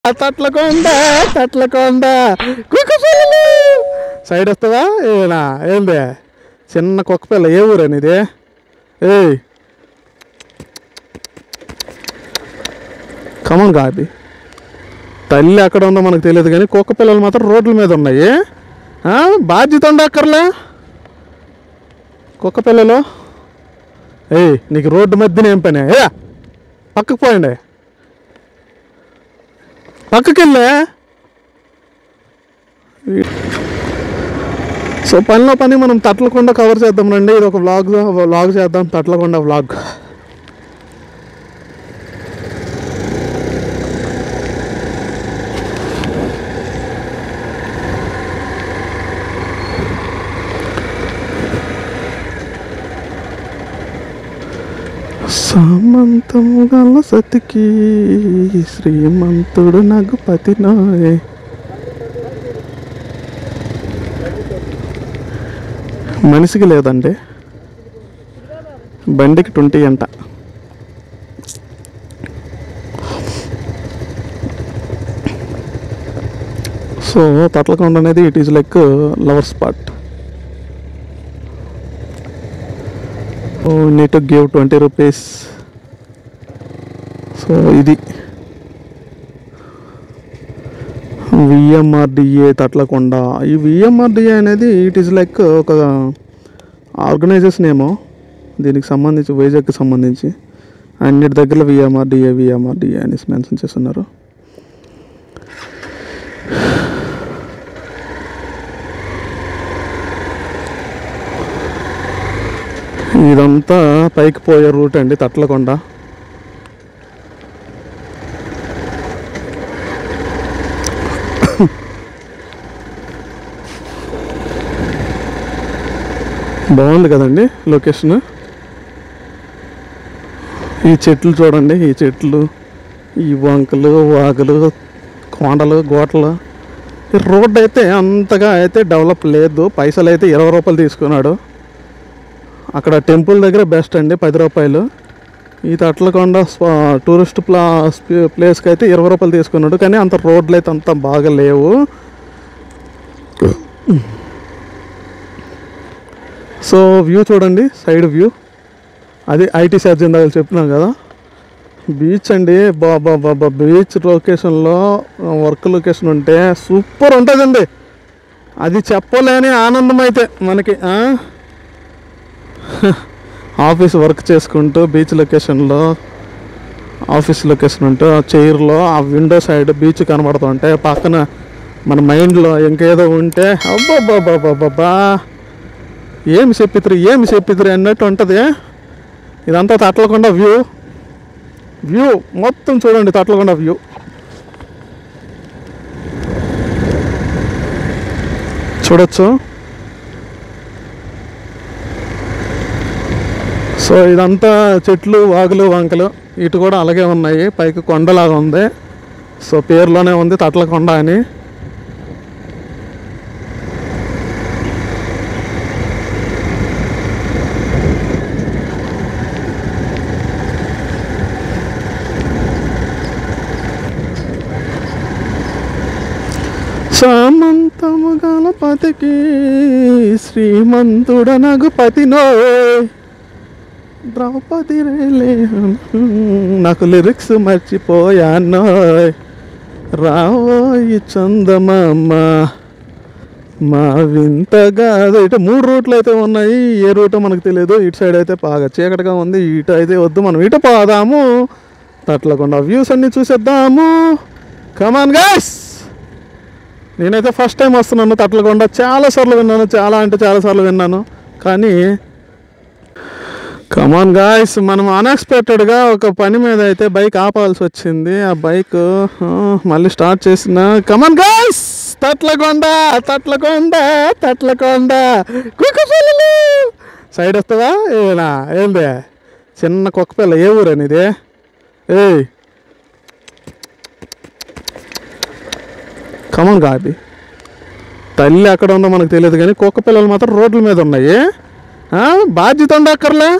తట్లకొండ తట్లకొండ కుక్క పిల్లలు సైడ్ వస్తావా ఏనా ఏంది చిన్న కుక్క పిల్ల ఏ ఊరు అనేది ఏయ్ కమన్ కాపీ తల్లి ఎక్కడ ఉందో మనకు తెలియదు కానీ కుక్క పిల్లలు మాత్రం రోడ్ల మీద ఉన్నాయి ఆ, బాధ్యత ఉండక్కర్లే కుక్క పిల్లలు ఏయ్ నీకు రోడ్డు మధ్యన ఏం పని ఏ పక్కకు పోయండి పక్కకెళ్ళే సో పనిలో పని మనం తట్లకొండ కవర్ చేద్దాం రండి ఇది ఒక వ్లాగ్ వ్లాగ్ చేద్దాం తట్లకొండ వ్లాగ్ సామంతము గల సతికి శ్రీమంతుడు నాకు పతినాయే మనిషికి లేదండి బండికి ట్వంటీ అంట సో తట్లకొండ అనేది it is like lover spot ఓ నీట్ గివ్ ట్వంటీ రూపీస్ సో ఇది విఎంఆర్డిఏ తట్లకొండ ఈ విఎంఆర్డిఏ అనేది ఇట్ ఈస్ లైక్ ఒక ఆర్గనైజేషన్ ఏమో దీనికి సంబంధించి వైజాగ్కి సంబంధించి అన్నిటి దగ్గర విఎంఆర్డిఏ విఎంఆర్డిఏ అనేసి మెన్షన్ చేస్తున్నారు ఇదంతా పైకి పోయే రూట్ అండి తట్లకొండ బాగుంది కదండి లొకేషన్ ఈ చెట్లు చూడండి ఈ చెట్లు ఈ వంకలు వాగులు కొండలు గోటలు ఈ రోడ్ అయితే అంతగా అయితే డెవలప్ లేదు పైసలు అయితే ఇరవై రూపాయలు తీసుకున్నాడు అక్కడ టెంపుల్ దగ్గర బెస్ట్ అండి పది రూపాయలు ఈ తట్లకొండ స్పా- టూరిస్ట్ ప్లా స్పే- ప్లేస్కి అయితే ఇరవై రూపాయలు తీసుకున్నాడు కానీ అంత రోడ్లు అయితే అంత బాగా లేవు సో వ్యూ చూడండి సైడ్ వ్యూ అది ఐటీ ఛార్జ్ ఇందాక చెప్పినాం కదా బీచ్ అండి బాబా బాబా బీచ్ లొకేషన్లో వర్క్ లొకేషన్ ఉంటే సూపర్ ఉంటుందండి అది చెప్పలేని ఆనందం అయితే మనకి ఆ? ఆఫీస్ వర్క్ చేసుకుంటూ బీచ్ లొకేషన్లో ఆఫీస్ లొకేషన్ ఉంటూ ఆ చైర్లో ఆ విండో సైడ్ బీచ్ కనబడుతుంటే పక్కన మన మైండ్లో ఇంకేదో ఉంటే అబ్బాబ్బాబ్బాబ్బా ఏమి చెప్పిద్దరు ఏమి చెప్పిద్దరు అన్నట్టు ఉంటుంది ఇదంతా తట్లకొండ వ్యూ వ్యూ మొత్తం చూడండి తట్లకొండ వ్యూ చూడొచ్చు సో ఇదంతా చెట్లు వాగులు వంకలు ఇటు కూడా అలాగే ఉన్నాయి పైకి కొండలాగా ఉంది సో పేరులోనే ఉంది తట్లకొండ అని సామంతము గణపతికి శ్రీమంతుడ నగు పతినో ద్రౌపది రేలే నాకు లిరిక్స్ మర్చిపోయాను రావోయి చందమామ మా వింతగా అదే ఇటు మూడు రూట్లు అయితే ఉన్నాయి ఏ రూటో మనకు తెలియదు ఇటు సైడ్ అయితే బాగా చీకటిగా ఉంది ఇటు అయితే వద్దు మనం ఇటు పోదాము తట్లకుండా వ్యూస్ అన్ని చూసేద్దాము కమాన్ గాస్ నేనైతే ఫస్ట్ టైం వస్తున్నాను తట్లకొండ చాలా సార్లు విన్నాను చాలా అంటే చాలా సార్లు విన్నాను కానీ కమాన్ గాయస్ మనం అన్ఎక్స్పెక్టెడ్గా ఒక పని మీద అయితే బైక్ ఆపాల్సి వచ్చింది ఆ బైక్ మళ్ళీ స్టార్ట్ చేసిన కమాన్ గాయస్ తట్లకొండ తట్లకొండ తట్లకొండ కుక్క పిల్లలు సైడ్ వస్తావా ఏనా ఏంది చిన్న కుక్క పిల్ల ఏ ఊరు అనేది ఏయ్ కమన్ కాపీ తల్లి ఎక్కడ ఉందో మనకు తెలియదు కానీ కుక్క పిల్లలు మాత్రం రోడ్ల మీద ఉన్నాయి ఆ, బాధ్యత ఉండక్కర్లే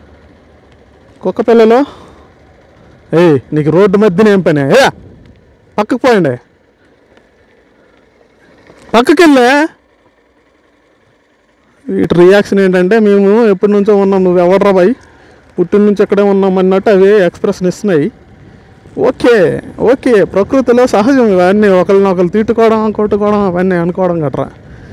కుక్క పిల్లలు ఏయ్ నీకు రోడ్డు మధ్యన ఏం పని ఏ పక్కకు పోయండి పక్కకి వెళ్ళే వీటి రియాక్షన్ ఏంటంటే మేము ఎప్పటి నుంచో ఉన్నాం నువ్వు ఎవడరా బాయ్ పుట్టిన నుంచి ఎక్కడే ఉన్నాం అన్నట్టు అవి ఎక్స్ప్రెషన్ ఇస్తున్నాయి ఓకే ఓకే ప్రకృతిలో సహజం ఇవన్నీ ఒకరిని ఒకరు తిట్టుకోవడం కొట్టుకోవడం అవన్నీ అనుకోవడం గట్రా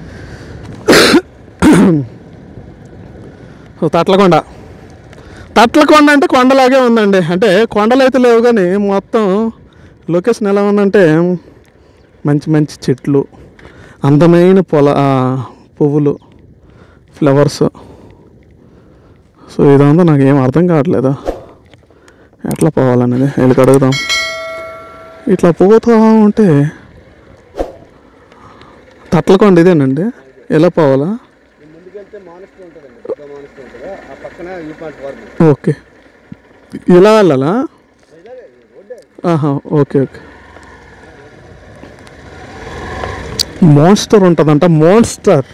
సో తట్లకొండ తట్లకొండ అంటే కొండలాగే ఉందండి అంటే కొండలు అయితే లేవు కానీ మొత్తం లొకేషన్ ఎలా ఉందంటే మంచి మంచి చెట్లు అందమైన పొల ఆ, పువ్వులు ఫ్లవర్స్ సో ఇదంతా నాకు ఏం అర్థం కావట్లేదు ఎట్లా పోవాలనేది వెళ్ళి అడుగుదాం ఇట్లా పోతూ ఉంటే తట్లకొండ ఇదేనండి ఎలా పోవాలా ముందుకెళ్తే మానస్టర్ ఉంటుందండి పెద్ద మానస్టర్ ఉంటుంది ఆ పక్కన వ్యూ పాయింట్ వరకు ఓకే ఇలా వెళ్ళాలా ఆహా ఓకే ఓకే మోన్స్టర్ ఉంటుందంట మోన్స్టర్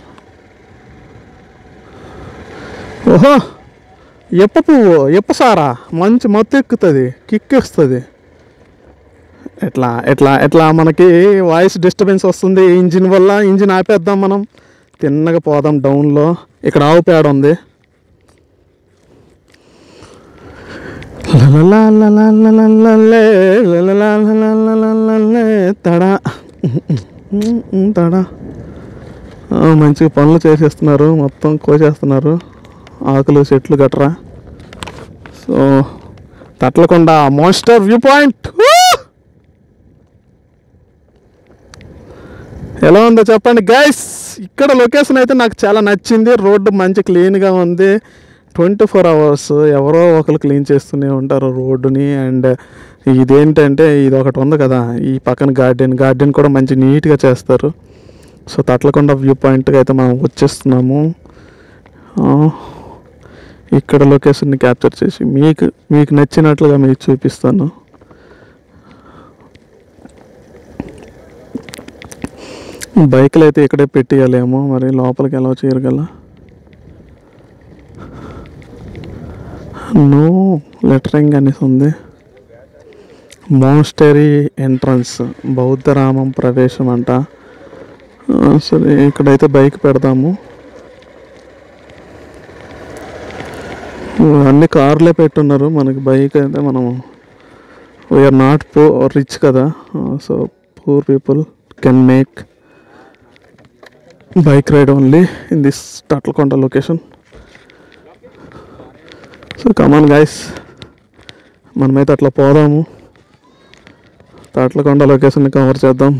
ఓహో ఎప్ప పువ్వు ఎప్ప సారా మంచి మత్తు ఎక్కుతుంది కిక్ వస్తుంది ఎట్లా ఎట్లా ఎట్లా మనకి వాయిస్ డిస్టర్బెన్స్ వస్తుంది ఇంజిన్ వల్ల ఇంజిన్ ఆపేద్దాం మనం తిన్నగా పోదాం డౌన్లో ఇక్కడ ఆవు పేడ ఉంది లలలాలలలలలలే, లలలాలలలలలలే, తడా తడా ఆ, మంచిగా పనులు చేసేస్తున్నారు మొత్తం కోసేస్తున్నారు ఆకులు చెట్లు గట్రా so Thotlakonda monster view point ఎలా ఉందో చెప్పండి గైస్ ఇక్కడ లొకేషన్ అయితే నాకు చాలా నచ్చింది రోడ్డు మంచి క్లీన్గా ఉంది ట్వంటీ ఫోర్ అవర్స్ ఎవరో ఒకరు క్లీన్ చేస్తూనే ఉంటారు రోడ్డుని అండ్ ఇదేంటంటే ఇది ఒకటి ఉంది కదా ఈ పక్కన గార్డెన్ గార్డెన్ కూడా మంచి నీట్గా చేస్తారు సో తట్లకొండ వ్యూ పాయింట్కి అయితే మనం వచ్చేస్తున్నాము ఆ, ఇక్కడ లొకేషన్ని క్యాప్చర్ చేసి మీకు మీకు నచ్చినట్లుగా మీకు చూపిస్తాను బైక్లు అయితే ఇక్కడే పెట్టేయాలేమో మరి లోపలికి ఎలా చేయగల నో లెటరింగ్ అనేసి ఉంది మోన్స్టరీ ఎంట్రన్స్ బౌద్ధరామం ప్రవేశం అంట ఆ, సరే ఇక్కడైతే బైక్ పెడదాము అన్ని కార్లే పెట్టున్నారు మనకి బైక్ అయితే మనము వీఆర్ నాట్ పో రిచ్ కదా so poor people can make bike ride only in this Thotlakonda location so come on guys మనమైతే అట్లా పోదాము తాట్లకొండ లొకేషన్ని కవర్ చేద్దాం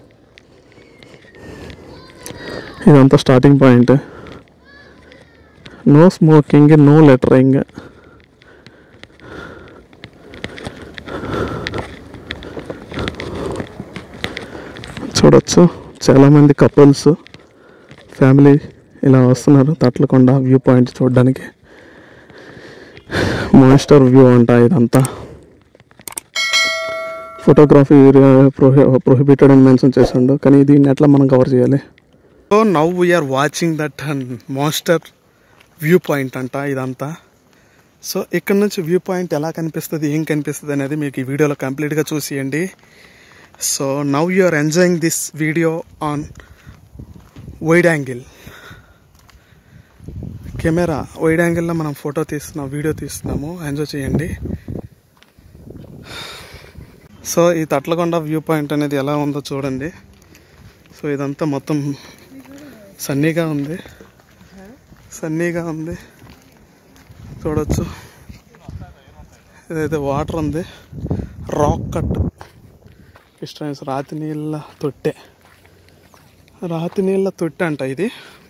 ఇదంతా starting point no smoking no littering చూడొచ్చు చాలామంది కపుల్స్ ఫ్యామిలీ ఇలా వస్తున్నారు తట్లకొండ వ్యూ పాయింట్ చూడడానికి మాస్టర్ వ్యూ అంట ఇదంతా ఫోటోగ్రఫీ ప్రొహిబిటెడ్ అని మెన్షన్ చేసిండు కానీ దీన్ని ఎట్లా మనం కవర్ చేయాలి so now we're watching that master view point అంట ఇదంతా సో ఇక్కడ నుంచి వ్యూ పాయింట్ ఎలా కనిపిస్తుంది ఏం కనిపిస్తుంది అనేది మీకు ఈ వీడియోలో కంప్లీట్గా చూసేయండి so now you are enjoying this video on wide angle camera wide యాంగిల్లో మనం ఫోటో తీస్తున్నాం వీడియో తీస్తున్నాము ఎంజాయ్ చేయండి సో ఈ తట్లకొండ వ్యూ పాయింట్ అనేది ఎలా ఉందో చూడండి సో ఇదంతా మొత్తం సన్నీగా ఉంది సన్నీగా ఉంది చూడొచ్చు ఇదైతే వాటర్ ఉంది రాక్ కట్ క్రిస్టన్స్ రాతి నీళ్ళ తొట్టె రాతి నీళ్ళ తొట్టె అంట ఇది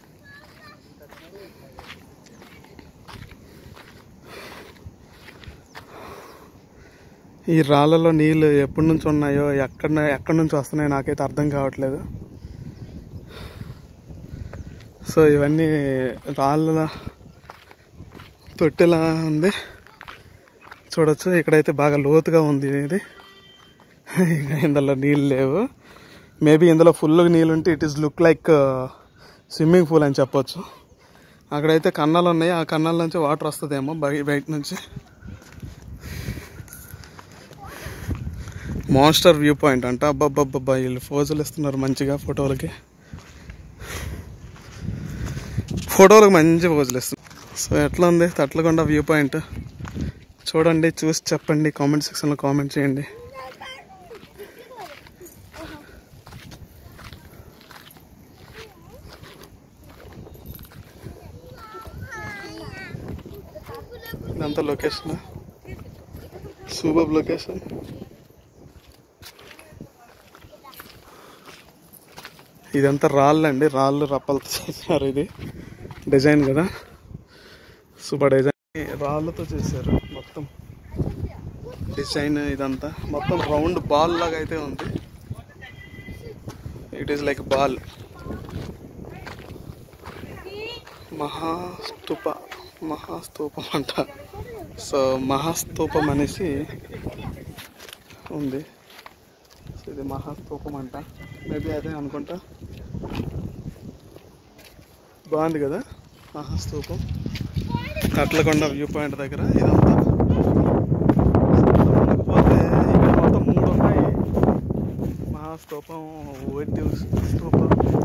ఈ రాళ్ళలో నీళ్ళు ఎప్పటి నుంచి ఉన్నాయో ఎక్కడ ఎక్కడి నుంచి వస్తున్నాయో నాకైతే అర్థం కావట్లేదు సో ఇవన్నీ రాళ్ళ తొట్టెలా ఉంది చూడొచ్చు ఇక్కడైతే బాగా లోతుగా ఉంది ఇది ఇంకా ఇందులో నీళ్ళు లేవు మేబీ ఇందులో ఫుల్గా నీళ్ళు ఉంటే it is look like swimming pool అని చెప్పొచ్చు అక్కడైతే కన్నాలు ఉన్నాయి ఆ కన్నాల నుంచి వాటర్ వస్తుందేమో బయ బయట నుంచి మాన్స్టర్ వ్యూ పాయింట్ అంట అబ్బాబ్బాబ్బా వీళ్ళు ఫోజులు ఇస్తున్నారు మంచిగా ఫోటోలకి ఫోటోలకు మంచి ఫోజులు ఇస్తున్నారు సో ఎట్లా ఉంది తట్లకొండ వ్యూ పాయింట్ చూడండి చూసి చెప్పండి కామెంట్ సెక్షన్లో కామెంట్ చేయండి ఇదంతా లొకేషన్ సూపర్ లొకేషన్ ఇదంతా రాళ్ళు అండి రాళ్ళు రప్పలతో చేశారు ఇది డిజైన్ కదా సూపర్ డిజైన్ రాళ్ళతో చేశారు మొత్తం డిజైన్ ఇదంతా మొత్తం రౌండ్ బాల్ లాగా అయితే ఉంది ఇట్ ఈస్ లైక్ బాల్ మహాస్తూప మహాస్తూపం అంట సో మహాస్తూపం అనేసి ఉంది సో ఇది మహాస్తూపం అంట మేబీ అదే అనుకుంటా బాగుంది కదా మహాస్తూపం కట్లకొండ వ్యూ పాయింట్ దగ్గర ఇదంతా కాకపోతే ఇక్కడ మొత్తం మూడు ఉన్నాయి మహాస్తూపం ఓటి స్తూపం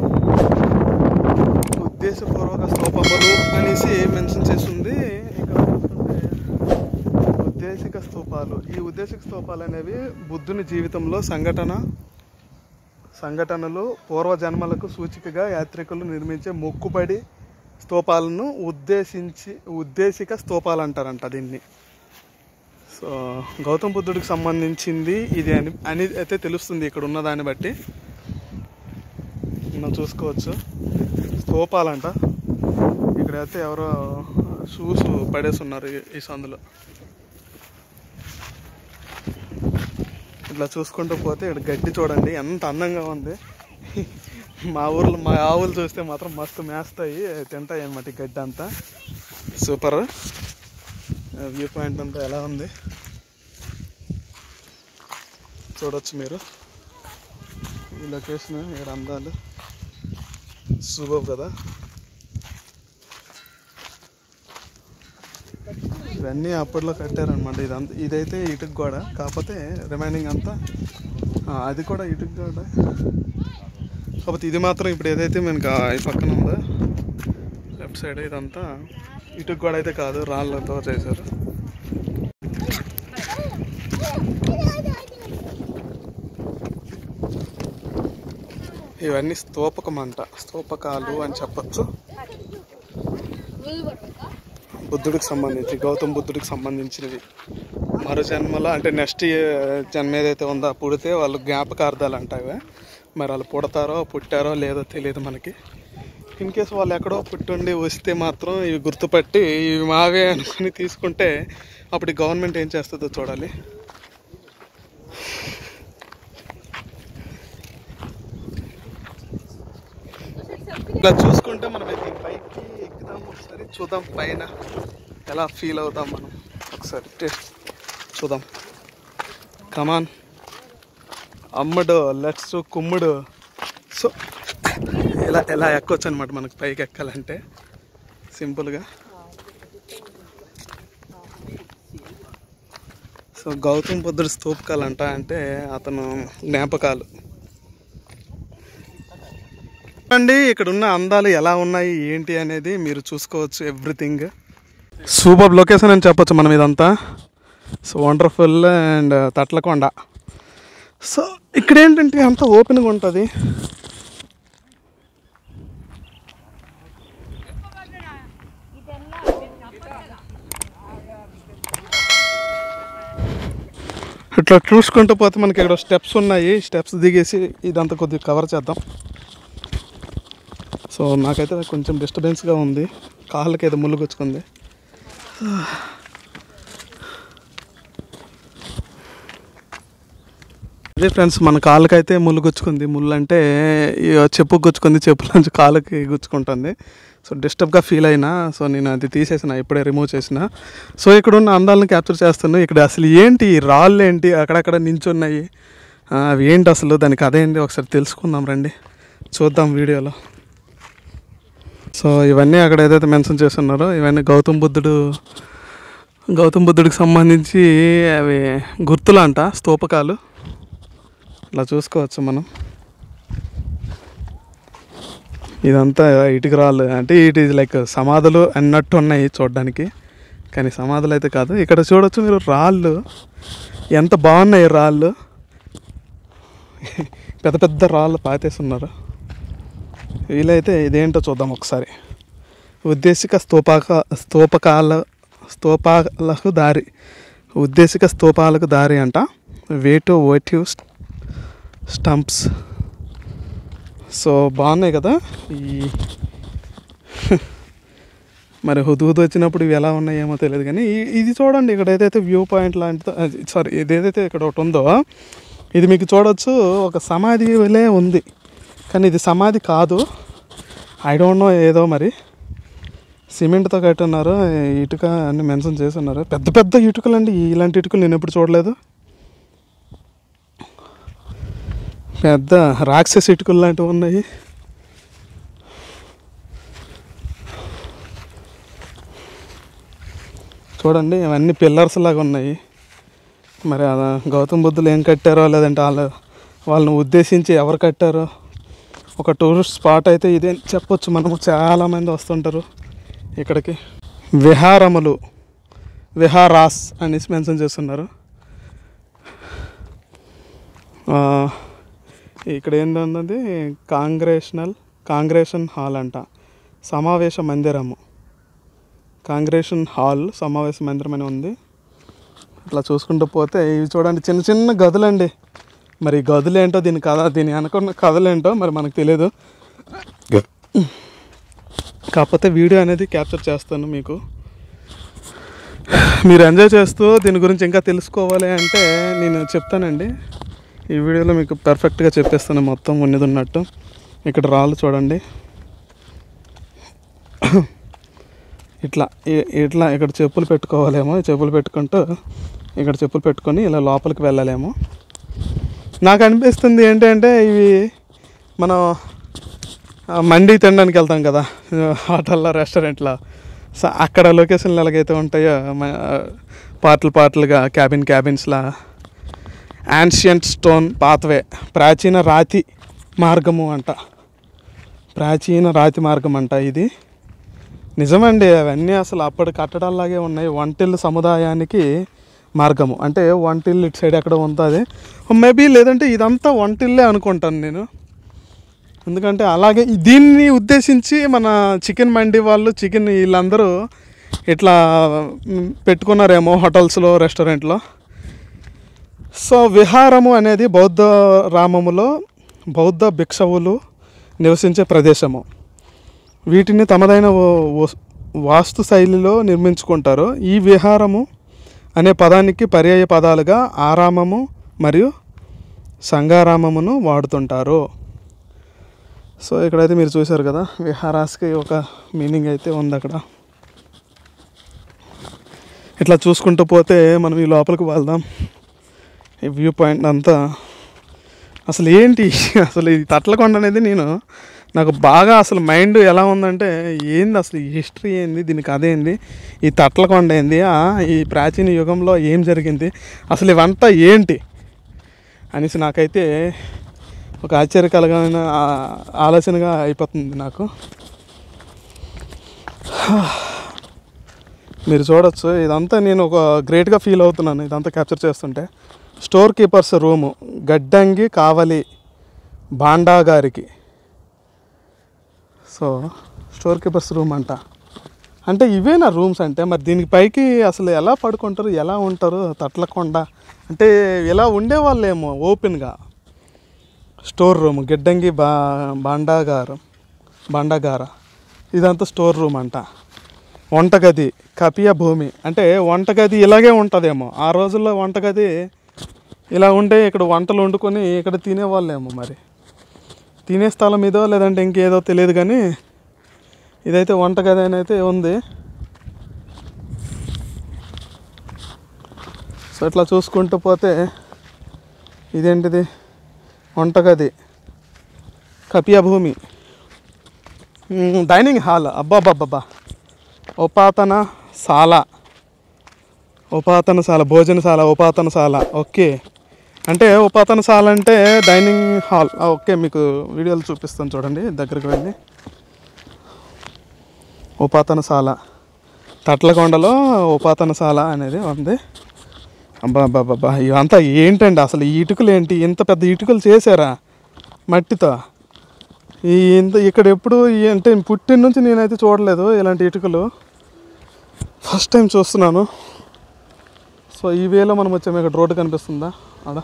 ఉద్దేశపూర్వక స్తూపములు అనేసి మెన్షన్ చేసింది ఇక్కడ చూస్తుంటే ఉద్దేశిక స్తూపాలు ఈ ఉద్దేశిక స్తూపాలు అనేవి బుద్ధుని జీవితంలో సంఘటన సంఘటనలు పూర్వజన్మలకు సూచికగా యాత్రికులు నిర్మించే మొక్కుబడి స్తూపాలను ఉద్దేశించి ఉద్దేశిక స్తూపాలు అంటారంట దీన్ని సో గౌతమ బుద్ధుడికి సంబంధించింది ఇది అని అని అయితే తెలుస్తుంది ఇక్కడ ఉన్న దాన్ని బట్టి మనం చూసుకోవచ్చు స్తూపాలంట ఇక్కడైతే ఎవరో షూస్ పడేసి ఉన్నారు ఈ- ఈ సందులో ఇట్లా చూసుకుంటూ పోతే ఇక్కడ గడ్డి చూడండి ఎంత అందంగా ఉంది మా ఊర్లో మా ఆవులు చూస్తే మాత్రం మస్తు మేస్తాయి తింటాయి అన్నమాట ఈ గడ్డి అంతా సూపర్ వ్యూ పాయింట్ అంతా ఎలా ఉంది చూడొచ్చు మీరు ఈ లొకేషన్ ఇక్కడ అందాలు సూపర్ కదా ఇవన్నీ అప్పట్లో కట్టారనమాట ఇదంతా ఇదైతే ఇటుకు గోడ కాకపోతే రిమైనింగ్ అంతా ఆ, అది కూడా ఇటుకు గోడ కాకపోతే ఇది మాత్రం ఇప్పుడు ఏదైతే మనకు ఆ ఈ పక్కన ఉందో లెఫ్ట్ సైడ్ ఇదంతా ఇటుకు గోడ అయితే కాదు రాళ్ళతో చేశారు ఇవన్నీ స్తూపకం అంట స్తూపకాలు అని చెప్పచ్చు బుద్ధుడికి సంబంధించి గౌతమ్ బుద్ధుడికి సంబంధించినవి మరో జన్మలో అంటే నెక్స్ట్ జన్మ ఏదైతే ఉందో ఆ పుడితే వాళ్ళు జ్ఞాపకార్థాలు అంటావే మరి వాళ్ళు పుడతారో పుట్టారో లేదో తెలియదు మనకి ఇన్ కేసు వాళ్ళు ఎక్కడో పుట్టుండి వస్తే మాత్రం ఇవి గుర్తుపట్టి ఇవి మావే అనుకుని తీసుకుంటే అప్పుడు ఈ గవర్నమెంట్ ఏం చేస్తుందో చూడాలి ఇలా చూసుకుంటే మనం అయితే ఈ పైకి ఎక్కుదాం ఒకసారి చూద్దాం పైన ఎలా ఫీల్ అవుతాం మనం ఒకసారి టెస్ట్ చూద్దాం కమాన్ అమ్మడు లెట్స్ కుమ్ముడు సో ఎలా ఎలా ఎక్కొచ్చు అనమాట మనకు పైకి ఎక్కాలంటే సింపుల్గా సో గౌతమ్ బుద్ధుడు స్తూపకాలు అంట అంటే అతను జ్ఞాపకాలు అండి ఇక్కడ ఉన్న అందాలు ఎలా ఉన్నాయి ఏంటి అనేది మీరు చూసుకోవచ్చు ఎవ్రీథింగ్ సూపర్ లొకేషన్ అని చెప్పొచ్చు మనం ఇదంతా so wonderful and Thotlakonda so ఇక్కడ ఏంటంటే అంత ఓపెన్గా ఉంటుంది ఇట్లా చూసుకుంటూ పోతే మనకి ఇక్కడ స్టెప్స్ ఉన్నాయి స్టెప్స్ దిగేసి ఇదంతా కొద్దిగా కవర్ చేద్దాం సో నాకైతే కొంచెం డిస్టర్బెన్స్గా ఉంది కాళ్ళకి ఏదో ముళ్ళు గుచ్చుకుంది అదే ఫ్రెండ్స్ మన కాళ్ళకైతే ముళ్ళు గుచ్చుకుంది ముళ్ళు అంటే ఈ చెప్పు గుచ్చుకుంది చెప్పుల నుంచి కాళ్ళకి గుచ్చుకుంటుంది సో డిస్టర్బ్గా ఫీల్ అయినా సో నేను అది తీసేసిన ఇప్పుడే రిమూవ్ చేసిన సో ఇక్కడ ఉన్న అందాలను క్యాప్చర్ చేస్తున్నాను ఇక్కడ అసలు ఏంటి ఈ రాళ్ళు ఏంటి అక్కడక్కడ నించున్నాయి ఆ, అవి ఏంటి అసలు దానికి అదేంటి ఒకసారి తెలుసుకుందాం రండి చూద్దాం వీడియోలో సో ఇవన్నీ అక్కడ ఏదైతే మెన్షన్ చేస్తున్నారో ఇవన్నీ గౌతమ్ బుద్ధుడు గౌతమ్ బుద్ధుడికి సంబంధించి అవి గుర్తులు అంట స్తూపకాలు ఇట్లా చూసుకోవచ్చు మనం ఇదంతా ఇటుక రాళ్ళు అంటే ఇట్ ఈజ్ లైక్ సమాధులు అన్నట్టు ఉన్నాయి చూడడానికి కానీ సమాధులు అయితే కాదు ఇక్కడ చూడొచ్చు మీరు రాళ్ళు ఎంత బాగున్నాయి రాళ్ళు పెద్ద పెద్ద రాళ్ళు పాతేస్తున్నారు వీలైతే ఇదేంటో చూద్దాం ఒకసారి ఉద్దేశిక స్తూపాక స్తూపకాల స్తూపాలకు దారి ఉద్దేశిక స్తూపాలకు దారి అంట వేటు ఓటివ్ స్టంప్స్ సో బాగున్నాయి కదా ఈ మరి హుదూద్ వచ్చినప్పుడు ఇవి ఎలా ఉన్నాయేమో తెలియదు కానీ ఈ- ఇది చూడండి ఇక్కడ ఏదైతే వ్యూ పాయింట్ లాంటిదో సారీ ఇది ఏదైతే ఇక్కడ ఒకటి ఉందో ఇది మీకు చూడొచ్చు ఒక సమాధి వలే ఉంది కానీ ఇది సమాధి కాదు ఐ డోంట్ నో ఏదో మరి సిమెంట్తో కట్టున్నారు ఇటుక అన్ని మెన్షన్ చేసి ఉన్నారు పెద్ద పెద్ద ఇటుకలు అండి ఇలాంటి ఇటుకలు నేను ఎప్పుడు చూడలేదు పెద్ద రాక్షస ఇటుకలు లాంటివి ఉన్నాయి చూడండి ఇవన్నీ పిల్లర్స్ లాగా ఉన్నాయి మరి అలా గౌతమ్ బుద్ధులు ఏం కట్టారో లేదంటే వాళ్ళు వాళ్ళని ఉద్దేశించి ఎవరు కట్టారో ఒక టూరిస్ట్ స్పాట్ అయితే ఇదే అని చెప్పొచ్చు మనము చాలామంది వస్తుంటారు ఇక్కడికి విహారములు విహారాస్ అనేసి మెన్షన్ చేస్తున్నారు ఆ, ఇక్కడ ఏంటన్నది కాంగ్రెషనల్ కాంగ్రెషన్ హాల్ అంట సమావేశ మందిరము కాంగ్రెషన్ హాల్ సమావేశ మందిరం అని ఉంది ఇట్లా చూసుకుంటూ పోతే ఇవి చూడండి చిన్న చిన్న గదులండి మరి ఈ గదులు ఏంటో దీని కథ దీని అనుకున్న కథలు ఏంటో మరి మనకు తెలియదు కాకపోతే వీడియో అనేది క్యాప్చర్ చేస్తాను మీకు మీరు ఎంజాయ్ చేస్తూ దీని గురించి ఇంకా తెలుసుకోవాలి అంటే నేను చెప్తానండి ఈ వీడియోలో మీకు పర్ఫెక్ట్గా చెప్పేస్తాను మొత్తం ఉన్నది ఉన్నట్టు ఇక్కడ రాళ్ళు చూడండి ఇట్లా ఇ- ఇట్లా ఇక్కడ చెప్పులు పెట్టుకోవాలేమో ఈ చెప్పులు పెట్టుకుంటూ ఇక్కడ చెప్పులు పెట్టుకొని ఇలా లోపలికి వెళ్ళాలేమో నాకు అనిపిస్తుంది ఏంటంటే ఇవి మనం ఆ, మండి తినడానికి వెళ్తాం కదా హోటల్లో రెస్టారెంట్లో సో అక్కడ లొకేషన్లు ఎలాగైతే ఉంటాయో మ- పార్ట్లు పార్ట్లుగా క్యాబిన్ క్యాబిన్స్లా యాన్షియంట్ స్టోన్ పాత్వే ప్రాచీన రాతి మార్గము అంట ప్రాచీన రాతి మార్గం అంట ఇది నిజమండి అవన్నీ అసలు అప్పటి కట్టడాల్లాగే ఉన్నాయి వంటిల్లు సముదాయానికి మార్గము అంటే వంటిల్లు ఇటు సైడ్ ఎక్కడ ఉంటుంది మేబీ లేదంటే ఇదంతా వంటిల్లే అనుకుంటాను నేను ఎందుకంటే అలాగే ఈ- దీన్ని ఉద్దేశించి మన చికెన్ మండి వాళ్ళు చికెన్ వీళ్ళందరూ ఇట్లా మ్, పెట్టుకున్నారేమో హోటల్స్లో రెస్టారెంట్లో సో విహారము అనేది బౌద్ధ రామములో బౌద్ధ భిక్షవులు నివసించే ప్రదేశము వీటిని తమదైన ఓ- ఓ- వాస్తు శైలిలో నిర్మించుకుంటారు ఈ విహారము అనే పదానికి పర్యాయ పదాలుగా ఆరామము మరియు సంగారామమును వాడుతుంటారు సో ఇక్కడైతే మీరు చూశారు కదా విహారాస్కి ఒక మీనింగ్ అయితే ఉంది అక్కడ ఇట్లా చూసుకుంటూ పోతే మనం ఈ లోపలికి వెళ్దాం ఈ వ్యూ పాయింట్ అంతా అసలు ఏంటి అసలు ఈ తట్లకొండ అనేది నేను నాకు బాగా అసలు మైండ్ ఎలా ఉందంటే ఏంది అసలు ఈ హిస్టరీ ఏంది దీని కథ ఏంది ఈ తట్లకొండ ఏంది ఆ, ఈ ప్రాచీన యుగంలో ఏం జరిగింది అసలు ఇవంతా ఏంటి అనేసి నాకైతే ఒక ఆశ్చర్యకరమైన ఆ- ఆలోచనగా అయిపోతుంది నాకు మీరు చూడొచ్చు ఇదంతా నేను ఒక గ్రేట్గా ఫీల్ అవుతున్నాను ఇదంతా క్యాప్చర్ చేస్తుంటే స్టోర్ కీపర్స్ రూము గడ్డంగి కావలి బాండా గారికి సో స్టోర్ కీపర్స్ రూమ్ అంట అంటే ఇవేనా రూమ్స్ అంటే మరి దీనికి పైకి అసలు ఎలా పడుకుంటారు ఎలా ఉంటారు తట్లకొండ అంటే ఇలా ఉండేవాళ్ళేమో ఓపెన్గా స్టోర్ రూమ్ గిడ్డంగి బా బాండాగారం బాండాగార ఇదంతా స్టోర్ రూమ్ అంట వంటగది కపియ భూమి అంటే వంటగది ఇలాగే ఉంటుందేమో ఆ రోజుల్లో వంటగది ఇలా ఉంటే ఇక్కడ వంటలు వండుకొని ఇక్కడ తినేవాళ్ళేమో మరి తినే స్థలం ఇదో లేదంటే ఇంకేదో తెలియదు కానీ ఇదైతే వంటగది అని అయితే ఉంది సో ఇట్లా చూసుకుంటూ పోతే ఇదేంటిది వంటగది కపియ భూమి మ్, డైనింగ్ హాల్ అబ్బాబ్బాబ్బా ఉపాతన శాల ఉపాతనశాల భోజనశాల ఉపాతనశాల ఓకే అంటే ఉపాతనశాల అంటే డైనింగ్ హాల్ ఆ, ఓకే మీకు వీడియోలు చూపిస్తాను చూడండి దగ్గరికి వెళ్ళి ఉపాతనశాల తట్లకొండలో ఉపాతనశాల అనేది ఉంది అబ్బా అబ్బా అబ్బా ఇవంతా ఏంటండి అసలు ఈ ఇటుకలు ఏంటి ఇంత పెద్ద ఇటుకలు చేశారా మట్టితో ఈ ఇంత ఇక్కడ ఎప్పుడు ఈ- అంటే పుట్టిన నుంచి నేనైతే చూడలేదు ఇలాంటి ఇటుకలు ఫస్ట్ టైం చూస్తున్నాను సో ఈ వేలో మనం వచ్చాము ఇక్కడ రోడ్డు కనిపిస్తుందా ఆడ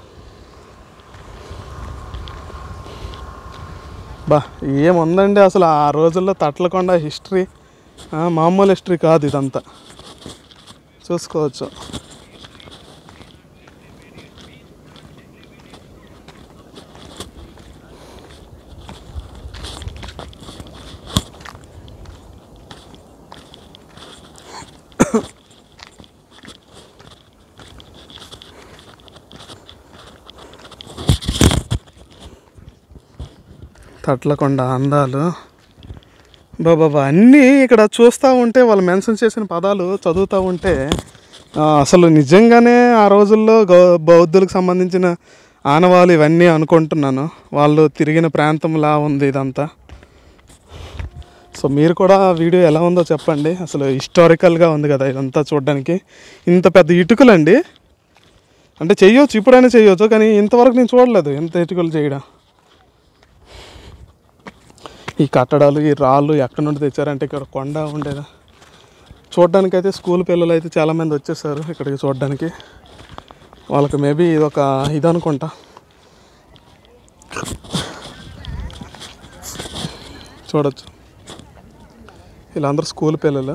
బా ఏముందండి అసలు ఆ రోజుల్లో తట్లకొండ హిస్టరీ మామూలు హిస్టరీ కాదు ఇదంతా చూసుకోవచ్చు తట్లకొండ అందాలు బాబా అన్నీ ఇక్కడ చూస్తూ ఉంటే వాళ్ళు మెన్షన్ చేసిన పదాలు చదువుతూ ఉంటే ఆ, అసలు నిజంగానే ఆ రోజుల్లో గౌ బౌద్ధులకు సంబంధించిన ఆనవాళ్ళు ఇవన్నీ అనుకుంటున్నాను వాళ్ళు తిరిగిన ప్రాంతంలా ఉంది ఇదంతా సో మీరు కూడా వీడియో ఎలా ఉందో చెప్పండి అసలు హిస్టారికల్గా ఉంది కదా ఇదంతా చూడడానికి ఇంత పెద్ద ఇటుకలండి అంటే చెయ్యొచ్చు ఇప్పుడైనా చెయ్యొచ్చు కానీ ఇంతవరకు నేను చూడలేదు ఎంత ఇటుకలు చేయడం ఈ కట్టడాలు ఈ రాళ్ళు ఎక్కడి నుండి తెచ్చారంటే ఇక్కడ కొండ ఉండేదా చూడడానికి అయితే స్కూల్ పిల్లలు అయితే చాలామంది వచ్చేసారు ఇక్కడికి చూడడానికి వాళ్ళకి మేబీ ఇది ఒక ఇది అనుకుంటా చూడొచ్చు వీళ్ళందరూ స్కూల్ పిల్లలు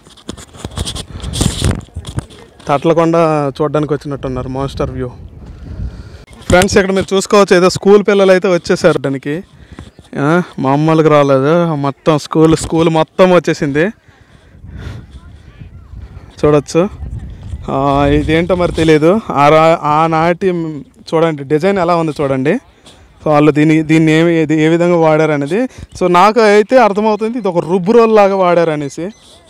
తట్లకొండ చూడడానికి వచ్చినట్టున్నారు మాస్టర్ వ్యూ ఫ్రెండ్స్ ఇక్కడ మీరు చూసుకోవచ్చు ఏదో స్కూల్ పిల్లలు అయితే వచ్చేసారు దానికి ఆ, మామూలుగా రాలేదు మొత్తం స్కూల్ స్కూల్ మొత్తం వచ్చేసింది చూడొచ్చు ఆ, ఇదేంటో మరి తెలియదు ఆ రా- ఆనాటి చూడండి డిజైన్ ఎలా ఉంది చూడండి సో వాళ్ళు దీన్ని దీన్ని ఏమి ఇది ఏ విధంగా వాడారు అనేది సో నాకు అయితే అర్థమవుతుంది ఇది ఒక రుబ్బు రోల్ లాగా వాడారు అనేసి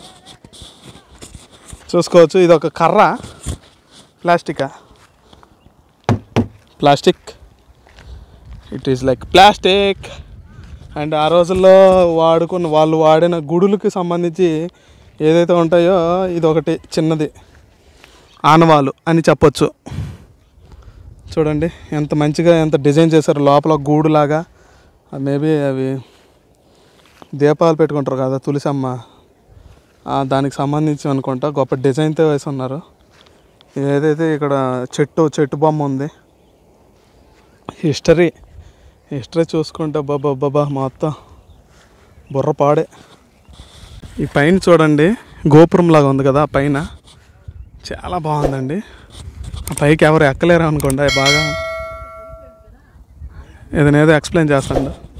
చూసుకోవచ్చు ఇది ఒక కర్ర ప్లాస్టికా plastic it is like plastic and ఆ రోజుల్లో వాడుకున్న వాళ్ళు వాడిన గుడులకు సంబంధించి ఏదైతే ఉంటాయో ఇది ఒకటి చిన్నది ఆనవాలు అని చెప్పొచ్చు చూడండి ఎంత మంచిగా ఎంత డిజైన్ చేశారు లోపల గూడులాగా మేబీ అవి దీపాలు పెట్టుకుంటారు కదా తులసమ్మ ఆ, దానికి సంబంధించి అనుకుంటా గొప్ప డిజైన్తో వేసి ఉన్నారు ఏదైతే ఇక్కడ చెట్టు చెట్టు బొమ్మ ఉంది హిస్టరీ హిస్టరీ చూసుకుంటే బాబా బాబా మొత్తం బుర్ర పాడే ఈ పైన చూడండి గోపురం లాగా ఉంది కదా ఆ పైన చాలా బాగుందండి ఆ పైకి ఎవరు ఎక్కలేరు అనుకోండి బాగా ఏదైనా ఏదో ఎక్స్ప్లెయిన్ చేస్తాను